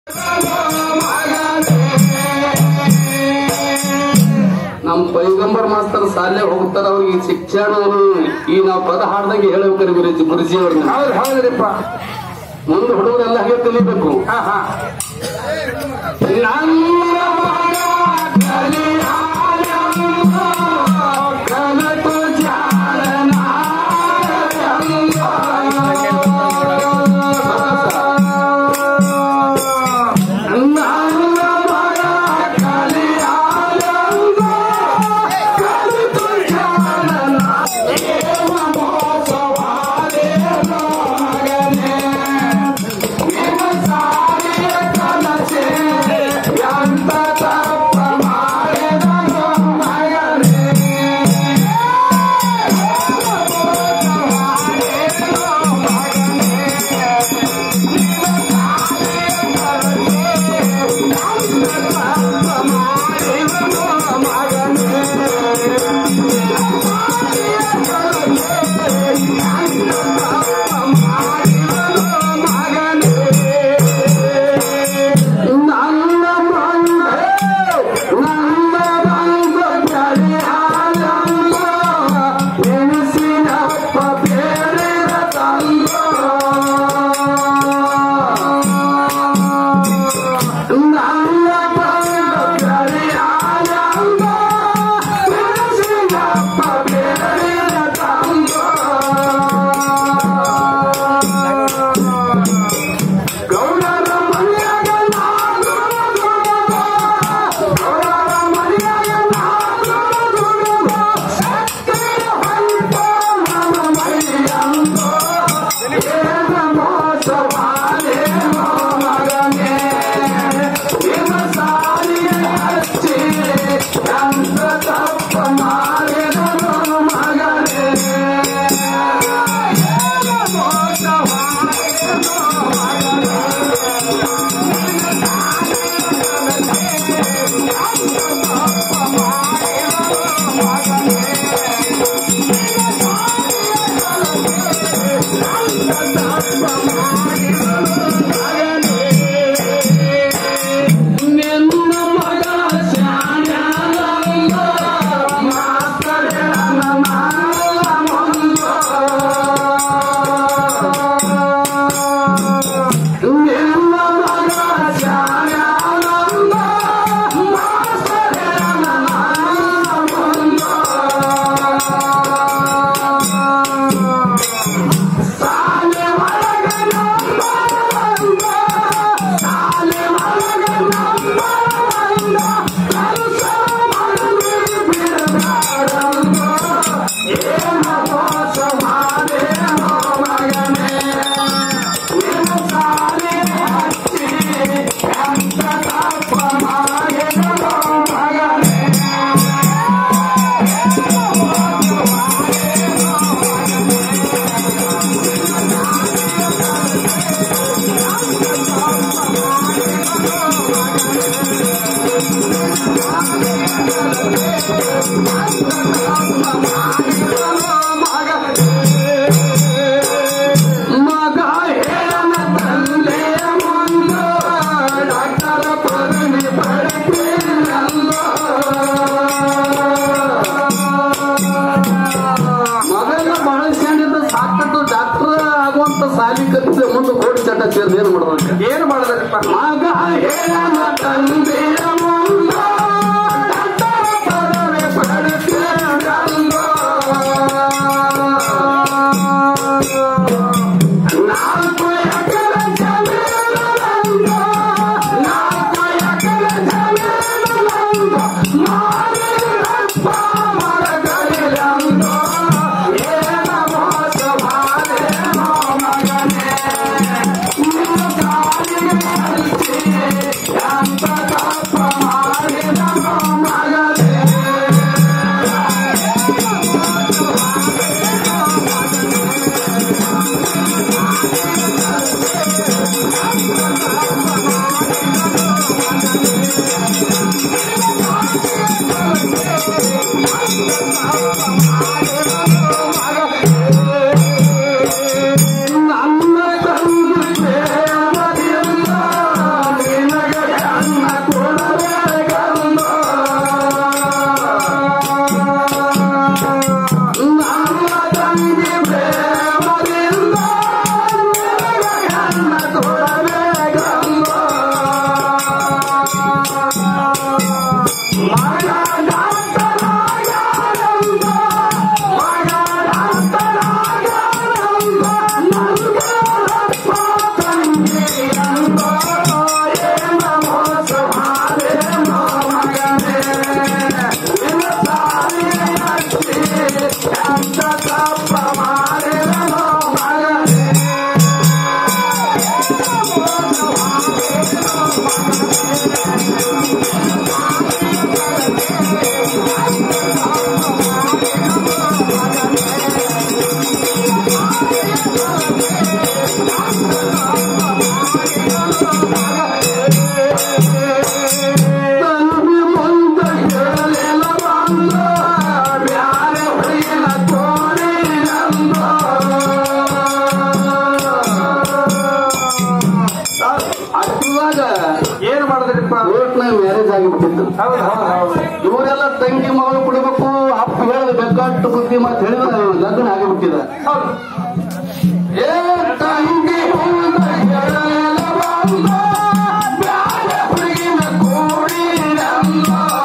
ನಮ್ಮ ಪೈಗಂಬರ್ ಮಾಸ್ತರ್ ಸಾಲೆ ಹೋಗ್ತಾರ ಅವ್ರಿಗೆ ಶಿಕ್ಷಣ ಈ ನಾವು ಪದ ಹಾಡ್ದಂಗೆ ಹೇಳ್ಬೇಕಾರೆ ಗುರುಜಿ ಗುರುಜಿ ಅವ್ರನ್ನ ಹೌದು ಹೌದ್ರಿಪ್ಪ ಮುಂದೆ ಹುಡುಗರೆಲ್ಲ ಹಾಗೆ ಕಲಿಬೇಕು ಹಾ ಹಾ ನನ್ನ ಮಗ ಕಲಿಯಾಯಮ್ಮ, ಕನಕು ಜಾಣನಾಯಮ್ಮ. ನನ್ನ ಮಗ ಕಲಿಯಾಯಮ್ಮ, ಕಲಿತು ಜಾಣನಾಯಮ್ಮ, ಮೋಸವಾದೇನೋ ಮಗನೇ. ನನ್ನ ಬಂದೆ ನನ್ನ ಬಂದು ಕಲಿಯಾಲಮ್ಮ ನೆನೆಸಿನಪ್ಪ ಬೇರೆದ ತಂದ ನನ್ನ ಬಂದು ಕಲಿಯಾಲಮ್ಮ ನೆನೆಸಿನಪ್ಪ ಬೇರೆದ ತಂದ ಗೌಡರ ಮನೆಯಾಗ ನಾನು ದುಡಿದ. ಗೌಡರ ಮನೆಯಾಗ ನಾನು ದುಡಿದ. ಸತ್ತಿರ ಹೊಂಟ ನನ್ನ ಮೈಯಂದು. ಏನ ಮೋಸವಾದೇನೋ ಮಗನೇ. ನಿಮ್ಮ ಸಾಲಿಗೆ ಹಚ್ಚಿ ಎಂತ ತಪ್ಪ ಮಾಡಿದನು ಮಗನೇ. ಏನ ಮೋಸವಾದೇನೋ ನಿನ್ನ ಮಗ ಶಾಣ್ಯಾನಂದ ಮಾಸ್ತರೇನ ಮಾಡಲ ಮುಂದ. ನಿನ್ನ ಮಗ ಶಾಣ್ಯಾನಂದ ಮಾಸ್ತರೇನ ಮಾಡಲ ಮುಂದ. ಸಾಲೆ ಒಳಗ ನಂಬರವಂದ, ಸಾಲೆ ಒಳಗ ನಂಬರವಂದ, ಕಲಸ ಮನವಿ ಬಿಡಬಾರದಂದ. ಏನ ಮೋಸ ಮಾಡೇನೋ ಮಗನೇ, ನಿನ್ನ ಸಾಲೆ ಹಚ್ಚಿ ಎಂತ ತಪ್ಪ ಮಾಡಿದನೋ ಮಗನೇ. ಮಗ ಹೇಳನ ತಂದೆಯ ಮುಂದ ಡಾಕ್ಟರ ಪದವಿ ಪಡೆದಿಲ್ಲ ಮಗನ ಬಹಳ ಶಾಣಿದ್ದ ಸಾಕಟ್ಟು ಡಾಕ್ಟರ್ ಆಗುವಂತ ಸಾಲಿ ಕಲಿತ ಮುಂದೆ ಕೋಟಿ ಚಟ ಸೇರಿದ ಏನ್ ಮಾಡ್ಬೇಕು ಏನ್ ಮಾಡೋದ್ರಿಪ್ಪ ಮಗ ಹೇಳನ ತಂದೆಯ ಮುಂದ ಡಾಕ್ಟರ ಪದವಿ ಪಡೆದಿಲ್ಲ ನಾಲ್ಕು ಎಕರೆ ಜಮೀನಂದ ನಾಲ್ಕು ಎಕರೆ ಜಮೀನಂದ ಮಾರಿರಪ್ಪ ಮರಗಳಿರಂದ ಏನ ಮೋಸ ಮಾಡೇನೋ ಮಗನೇ ನಿನ್ನ ಕಾಲಿಗೆ ಹಚ್ಚಿ ಎಂತ ತಪ್ಪ ಮಾಡಿದನೋ ಮಗನೇ ನನ್ನ ತಂದೆ ಮದಿಯಲ್ಲ ಶಾಸ್ತ್ರದಾಗ ಏನ್ ಮಾಡಿದ್ರಿಪ್ಪ ಕೋರ್ಟ್ನ ಮ್ಯಾರೇಜ್ ಆಗಿಬಿಟ್ಟಿತ್ತು ಹೌದು ಹೌದು ಹೌದು ಇವರೆಲ್ಲ ತಂಗಿ ಮಗಳು ಕೊಡಬೇಕು ಅಪ್ಪ ಹೇಳಿದ ಬೆಕ್ಕಟ್ಟು ಬುದ್ಧಿ ಮಾತು ಹೇಳಿದ್ರೆ ಲಗ್ನ ಆಗಿಬಿಟ್ಟಿದ ಹೌದು ಏ ತಂಗಿ ಹೋದ ಎಳಲ ಬಂದ, ಬ್ಯಾಡ ಹುಡುಗಿನ ಕೂಡಿರಲ್ಲ.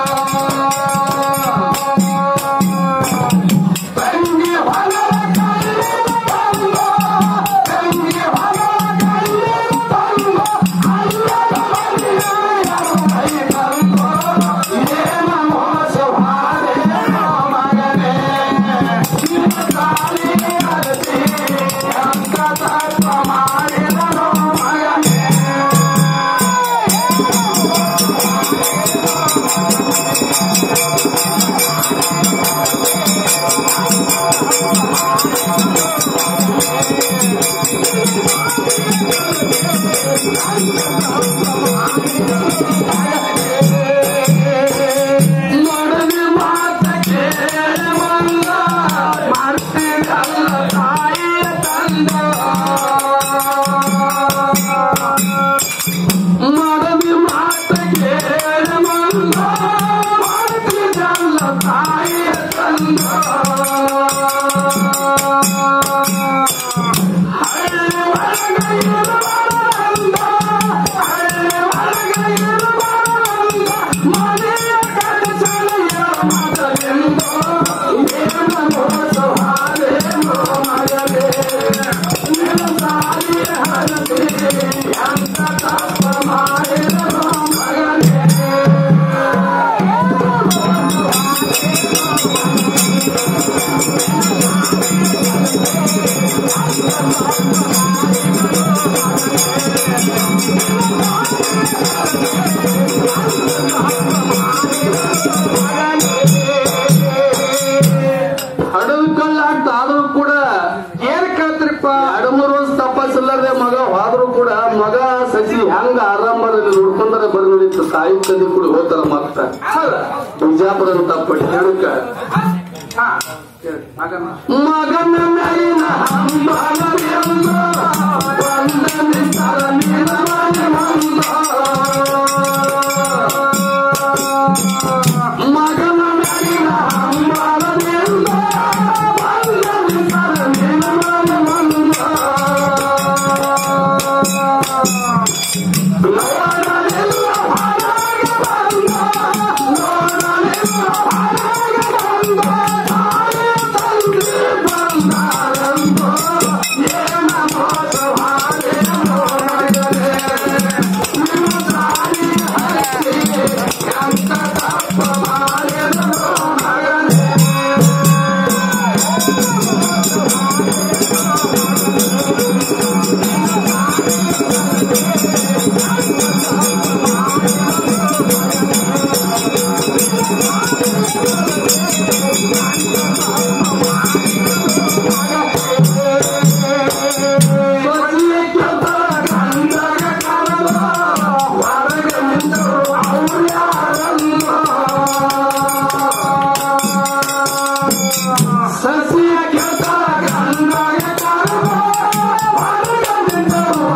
ತಂಗಿ ಹೊಲದ ಕಲ್ಲಿನ ಬಂದ, ತಂಗಿ ಹೊಲದ ಕಲ್ಲಿನ ಬಂದ, ಅಲ್ಲದ ಮನೆಯ ಕೈ ತಂದ. ಏನ ಮೋಸ ಮಾಡೇನೋ ಮಗನೇ, ನಿನ್ನ ತಾಳಿ ಅರಸಿ ಅಂತ ತಪ್ಪ ಮಾಡಿದನೋ ಮಗನೇ. ಮಡದಿ ಮಾತ ಕೇಳವಲ್ಲ, ಮಾಡ್ತೀರಲ್ಲ ತಾಯಿಯ ತಂದ. ಮಡದಿ ಮಾತ ಕೇಳವಲ್ಲ, ಮಾಡ್ತೀರಲ್ಲ ತಾಯಿಯ ತಂದ. ಹಳ್ಳಿ ಒಳಗ ಇರುವವರಂದ, ಹಳ್ಳಿ ಒಳಗ ಇರುವವರಂದ, ಮನೆಯ ಕೆಲಸನೆಯ ಮಗನೆಂದ, ಏನ ಮೋಸ ಹಾರೇನೋ ಮಗನೇ, ನಿನ್ನ ತಾಯಿ ಹರಸಿ, ಎಂತ ತಪ್ಪ ಮಾಡಿದನೋ ಮಗನೇ. ಹಡದ ಕಳ್ಳಾಟ ಆದ್ರೂ ಕೂಡ ಏನ್ ಕೇಳ್ತೀರಿಪ್ಪ ಎರಡು ಮೂರು ವರ್ಷ ತಪ್ಪಾಸಿಲ್ಲದೆ ಮಗ ಹೋದ್ರು ಕೂಡ ಮಗ ಸಸಿ ಹೆಂಗ ಆರಾಮದಲ್ಲಿ ನೋಡ್ಕೊಂಡ್ರೆ ಬರ್ ನಡೀತು ತಾಯಿ ತಂದೆ ಕೂಡ ಹೋಗ್ತಾರ ಮತ್ತ ಹೌದು ಬಿಜಾಪುರ ತಪ್ಪಟ್ಟು ಹೇಳಕ್ಕ ಹಾ ಹೇಳಿ ಮಗನ ಮಗನ ಮೇಲಿನ ಹಂಬಲವೆಲ್ಲ ಬಂದನೆ ಸರಣಿರವನೆ ಬಂದ. ಮಗನ ಮೇಲಿನ ಹಂಬಲವೆಲ್ಲ ಬಂದನೆ ಸರಣಿರವನೆ ಬಂದ. ನೋಡಲೆಲ್ಲ ಹೊರಗೆ ಬಂದ, ನೋಡಲೆಲ್ಲ ಹೊರಗೆ ಬಂದ, ತಾಯಿ ತಂದೆ ಬಂದಾರೆಂದು, ಏನ ಮೋಸ ಮಾಡೇನೋ ಮಗನೇ, ನಿಮ್ಮ ತಾಯಿ ಹರಸಿ, ಎಂತ ತಪ್ಪ ಮಾಡಿದನೋ ಮಗನೇ. ಬದಿಯ ಕೆದರ ಗಂಧಗ ಕರಲ, ಹೊರಗೆ ನಿಂತರು ಅವ್ರ್ಯಾರಲ್ಲ. ಸಸಿಯ ಕೆದರ ಗಂಧಗ ಕರಲ, ಹೊರಗೆ ನಿಂತರು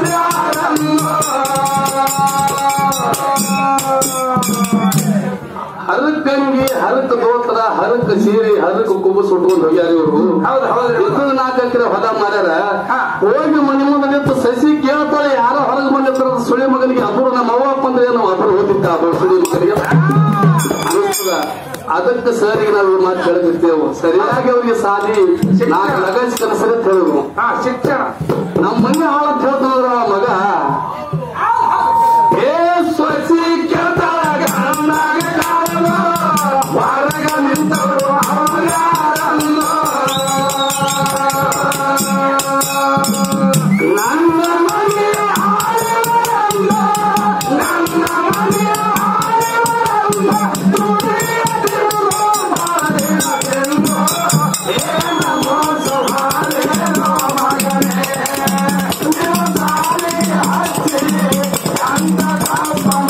ಅವ್ರ್ಯಾರಲ್ಲ. ಹರಕಂಗಿ ಹರಕ ದೋತ್ರ ಹರಕ ಸೀರೆ ಹರಕ ಕುಬಸ್ ಉಟ್ಕೊಂಡು ಹೋಗ್ಯಾರ ಇವರು ಹೌದು ಹೌದು ಇದು ನಾಲ್ಕು ಎಕರೆ ಹೊಲ ಮಾಡ್ಯಾರ ಹಾ. ಹೋಗಿ ಮನೆ ಮುಂದೆ ನಿಂತು ಸಸಿ ಕೇಳ್ತಾಳೆ ಯಾರೋ ಹೊರಗೆ ಬಂದಿರ್ತಾರ ಸುಳಿ ಮಗನಿಗೆ ಅಬ್ಬರು ನಮ್ಮ ಅವ್ವಪ್ಪ ಅಂದ್ರೆ ಏನು ಅಬ್ಬರು ಓದಿದ್ದ ಅಬ್ಬರು ಸುಳಿ ಮಗನಿಗೆ ಅನಿಸ್ತದ ಅದಕ್ಕೆ ಸರಿಗೆ ನಾವು ಈ ಮಾತು ಕೇಳಿರ್ತೇವೆ ಸರಿಯಾಗಿ ಅವ್ರಿಗೆ ಸಾಲಿ ನಾಲ್ಕು ಲಗೇಜ್ ಕನಸರಿ ಹೇಳಿದ್ರು ಹಾ ಶಿಕ್ಷಣ ನಮ್ಮ ಮನೆ ಹಾಳತ್ ಹೇಳ್ತಾರ ಮಗ ಏ ಸ್ವಸಿ ಕೇಳ್ತಾಳ ಗಂಡಾಗ ಕಾರಣ ಹೊರಗ ನಿಂತವರು ಅವ್ರ್ಯಾರಲ್ಲ. ನನ್ನ ಮನೆ ಆಳಿವರಲ್ಲ, ನನ್ನ ಮನೆ ಆಳಿವರಲ್ಲ, ದುಡಿಯದಿರುವ ಬಾಳೆನಗೆಂದು, ಏನ ಮೋಸ ಮಾಡೇನೋ ಮಗನೇ, ನಿಮ್ಮ ತಾಳಿಗೆ ಹಚ್ಚಿ, ಅಂತ ತಪ್ಪ